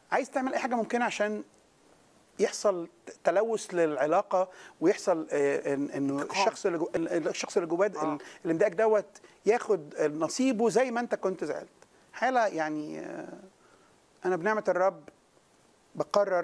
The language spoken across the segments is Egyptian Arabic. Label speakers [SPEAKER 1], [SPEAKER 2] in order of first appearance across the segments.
[SPEAKER 1] عايز تعمل اي حاجه ممكنه عشان يحصل تلوث للعلاقه ويحصل آه، إن- انه الشخص اللي جو... ال- الشخص اللي جواه
[SPEAKER 2] آه.
[SPEAKER 1] اللي مضايقك دوت ياخد نصيبه زي ما انت كنت زعلت حاله يعني آه، انا بنعمه الرب بقرر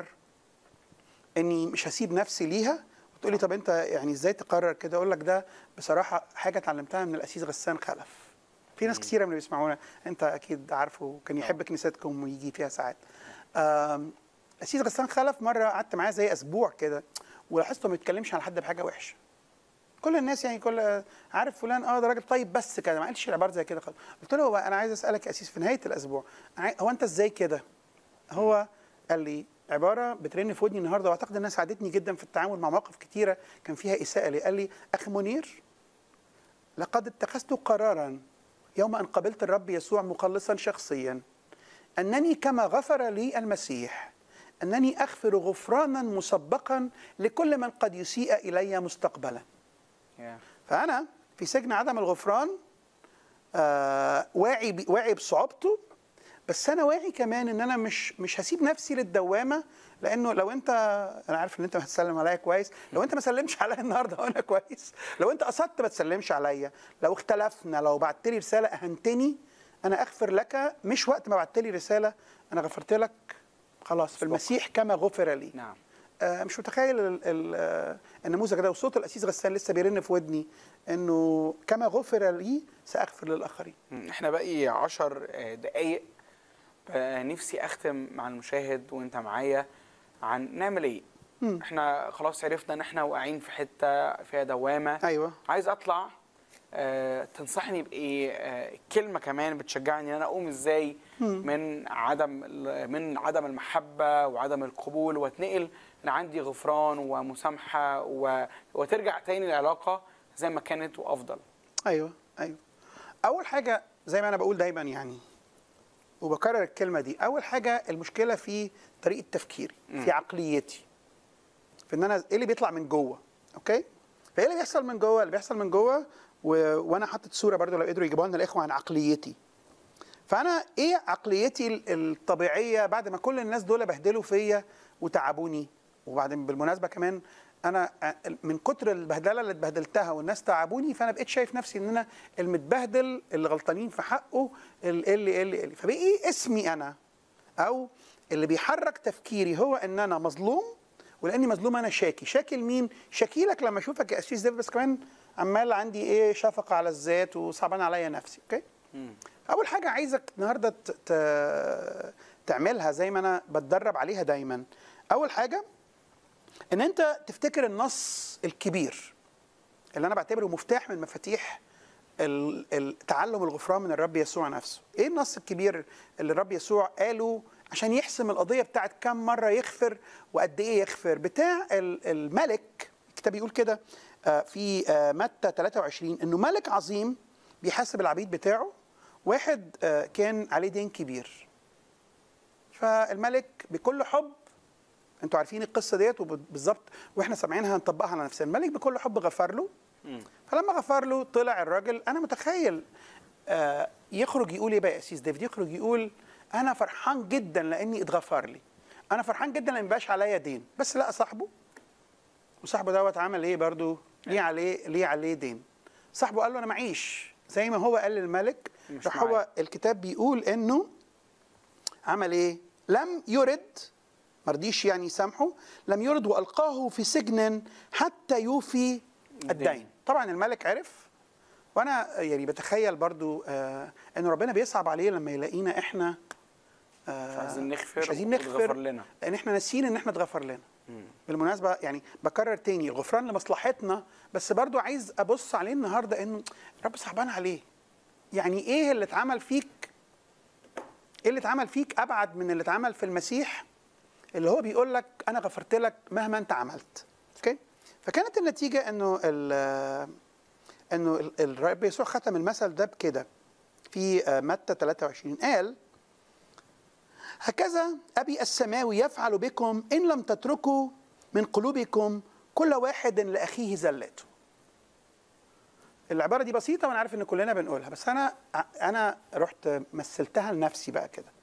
[SPEAKER 1] اني مش هسيب نفسي ليها وتقولي طب انت يعني ازاي تقرر كده اقول لك ده بصراحه حاجه اتعلمتها من الاسيس غسان خلف في ناس كثيره من اللي بيسمعونا انت اكيد عارفه كان يحب كنيستكم ويجي فيها ساعات آم، اسيس غسان خلف مره قعدت معاه زي اسبوع كده ولاحظته ما بيتكلمش على حد بحاجه وحشه كل الناس يعني كل عارف فلان اه ده راجل طيب بس كده ما قالش العباره زي كده خالص قلت له هو انا عايز اسالك يا اسيس في نهايه الاسبوع عاي- هو انت ازاي كده هو قال لي عباره بترن في ودني النهارده واعتقد انها ساعدتني جدا في التعامل مع مواقف كتيره كان فيها اساءه لي قال لي اخي منير لقد اتخذت قرارا يوم ان قبلت الرب يسوع مخلصا شخصيا انني كما غفر لي المسيح انني اغفر غفرانا مسبقا لكل من قد يسيء الي مستقبلا
[SPEAKER 2] يا.
[SPEAKER 1] فانا في سجن عدم الغفران آه واعي ب- واعي بصعوبته بس انا واعي كمان ان انا مش مش هسيب نفسي للدوامه لانه لو انت انا عارف ان انت هتسلم عليا كويس لو انت ما سلمش عليا النهارده وانا كويس لو انت قصدت ما تسلمش عليا لو اختلفنا لو بعت لي رساله اهنتني انا اغفر لك مش وقت ما بعت لي رساله انا غفرت لك خلاص في المسيح كما غفر لي
[SPEAKER 2] نعم
[SPEAKER 1] آه، مش متخيل ال- ال- آه، النموذج ده وصوت الاسيس غسان لسه بيرن في ودني انه كما غفر لي ساغفر للاخرين
[SPEAKER 2] مم. احنا باقي عشر آه، دقايق آه، نفسي اختم مع المشاهد وانت معايا عن نعمل ايه
[SPEAKER 1] مم.
[SPEAKER 2] احنا خلاص عرفنا ان احنا واقعين في حته فيها دوامه
[SPEAKER 1] ايوه
[SPEAKER 2] عايز اطلع آه، تنصحني بايه آه، كلمه كمان بتشجعني ان انا اقوم ازاي من عدم ال- من عدم المحبه وعدم القبول واتنقل ان عندي غفران ومسامحه و... وترجع تاني العلاقه زي ما كانت وافضل
[SPEAKER 1] ايوه ايوه اول حاجه زي ما انا بقول دايما يعني وبكرر الكلمه دي اول حاجه المشكله في طريقه تفكيري في عقليتي في ان انا ايه اللي بيطلع من جوه اوكي فايه اللي بيحصل من جوه اللي بيحصل من جوه و... وانا حاطط صوره برضو لو قدروا يجيبوها لنا الاخوه عن عقليتي فانا ايه عقليتي ال- الطبيعيه بعد ما كل الناس دول بهدلوا فيا وتعبوني وبعدين بالمناسبه كمان انا أ- من كتر البهدله اللي اتبهدلتها والناس تعبوني فانا بقيت شايف نفسي ان انا المتبهدل اللي غلطانين في حقه اللي اللي اللي, اللي. فبقي إيه اسمي انا او اللي بيحرك تفكيري هو ان انا مظلوم ولاني مظلوم انا شاكي شاكي لمين شاكي لك لما اشوفك يا اسيس ديفيد بس كمان عمال عندي ايه شفقه على الذات وصعبان عليا نفسي اوكي اول حاجه عايزك النهارده ت- ت- تعملها زي ما انا بتدرب عليها دايما اول حاجه ان انت تفتكر النص الكبير اللي انا بعتبره مفتاح من مفاتيح ال- ال- تعلم الغفران من الرب يسوع نفسه ايه النص الكبير اللي الرب يسوع قاله عشان يحسم القضيه بتاعت كم مره يغفر وقد ايه يغفر بتاع ال- الملك الكتاب بيقول كده آه، في آه، متى 23 انه ملك عظيم بيحاسب العبيد بتاعه واحد آه، كان عليه دين كبير فالملك بكل حب انتوا عارفين القصه ديت وبالظبط واحنا سامعينها هنطبقها على نفسنا الملك بكل حب غفر له فلما غفر له طلع الراجل انا متخيل آه، يخرج يقول ايه بقى يا اسيس ديفيد يخرج يقول انا فرحان جدا لاني اتغفر لي انا فرحان جدا لان مبقاش عليا دين بس لقى صاحبه وصاحبه دوت عمل ايه برضو ليه عليه ليه عليه دين صاحبه قال له انا معيش زي ما هو قال للملك
[SPEAKER 2] مش
[SPEAKER 1] راح هو
[SPEAKER 2] معايا.
[SPEAKER 1] الكتاب بيقول انه عمل ايه لم يرد مرضيش يعني يسامحه لم يرد والقاه في سجن حتى يوفي
[SPEAKER 2] الدين.
[SPEAKER 1] الدين طبعا الملك عرف وانا يعني بتخيل برضو آه ان ربنا بيصعب عليه لما يلاقينا احنا آه
[SPEAKER 2] مش عايزين نغفر
[SPEAKER 1] مش عايزين
[SPEAKER 2] وتغفر
[SPEAKER 1] نغفر
[SPEAKER 2] لنا.
[SPEAKER 1] لان احنا ناسيين ان احنا اتغفر لنا بالمناسبه يعني بكرر تاني الغفران لمصلحتنا بس برضو عايز ابص عليه النهارده انه رب صعبان عليه يعني ايه اللي اتعمل فيك ايه اللي اتعمل فيك ابعد من اللي اتعمل في المسيح اللي هو بيقول لك انا غفرت لك مهما انت عملت اوكي فكانت النتيجه انه ال- انه ال- الرب يسوع ختم المثل ده بكده في آه، متى 23 قال هكذا ابي السماوي يفعل بكم ان لم تتركوا من قلوبكم كل واحد لاخيه زلاته العباره دي بسيطه وانا عارف ان كلنا بنقولها بس انا انا رحت مثلتها لنفسي بقى كده